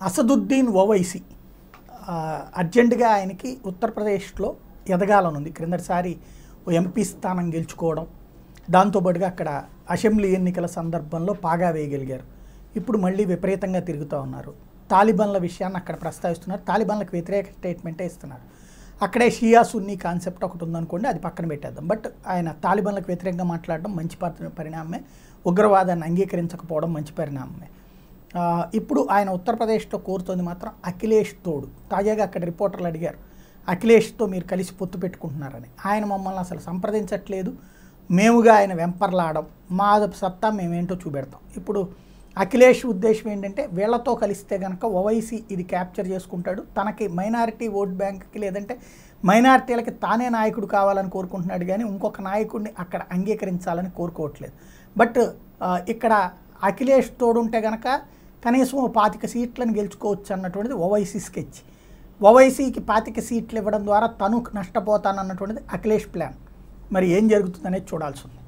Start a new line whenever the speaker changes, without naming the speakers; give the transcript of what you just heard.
అసదుద్దీన్ ఓవైసీ ఆ, అర్జెంటుగా ఆయనకి ఉత్తరప్రదేశ్లో ఎదగాలనుంది క్రిందటిసారి ఓ ఎంపీ స్థానం గెలుచుకోవడం దాంతోపాటుగా అక్కడ అసెంబ్లీ ఎన్నికల సందర్భంలో పాగా వేయగలిగారు ఇప్పుడు మళ్ళీ విపరీతంగా తిరుగుతూ ఉన్నారు తాలిబాన్ల విషయాన్ని అక్కడ ప్రస్తావిస్తున్నారు తాలిబాన్లకు వ్యతిరేక స్టేట్మెంటే ఇస్తున్నారు అక్కడే షియా సున్నీ కాన్సెప్ట్ ఒకటి ఉందనుకోండి అది పక్కన పెట్టేద్దాం బట్ ఆయన తాలిబాన్లకు వ్యతిరేకంగా మాట్లాడడం మంచి పరి- పరిణామమే ఉగ్రవాదాన్ని అంగీకరించకపోవడం మంచి పరిణామమే ఆ, ఇప్పుడు ఆయన ఉత్తరప్రదేశ్లో కోరుతోంది మాత్రం అఖిలేష్ తోడు తాజాగా అక్కడ రిపోర్టర్లు అడిగారు అఖిలేష్తో మీరు కలిసి పొత్తు పెట్టుకుంటున్నారని ఆయన మమ్మల్ని అసలు సంప్రదించట్లేదు మేముగా ఆయన వెంపర్లాడడం మా సత్తా మేమేంటో చూపెడతాం ఇప్పుడు అఖిలేష్ ఉద్దేశం ఏంటంటే వీళ్ళతో కలిస్తే కనుక ఓవైసీ ఇది క్యాప్చర్ చేసుకుంటాడు తనకి మైనారిటీ ఓట్ బ్యాంక్కి లేదంటే మైనారిటీలకి తానే నాయకుడు కావాలని కోరుకుంటున్నాడు కానీ ఇంకొక నాయకుడిని అక్కడ అంగీకరించాలని కోరుకోవట్లేదు బట్ ఆ, ఇక్కడ అఖిలేష్ తోడుంటే కనుక కనీసం ఓ పాతిక సీట్లను గెలుచుకోవచ్చు అన్నటువంటిది ఓవైసీ స్కెచ్ ఓవైసీకి పాతిక సీట్లు ఇవ్వడం ద్వారా తను నష్టపోతానన్నటువంటిది అఖిలేష్ ప్లాన్ మరి ఏం జరుగుతుందనేది చూడాల్సి ఉంది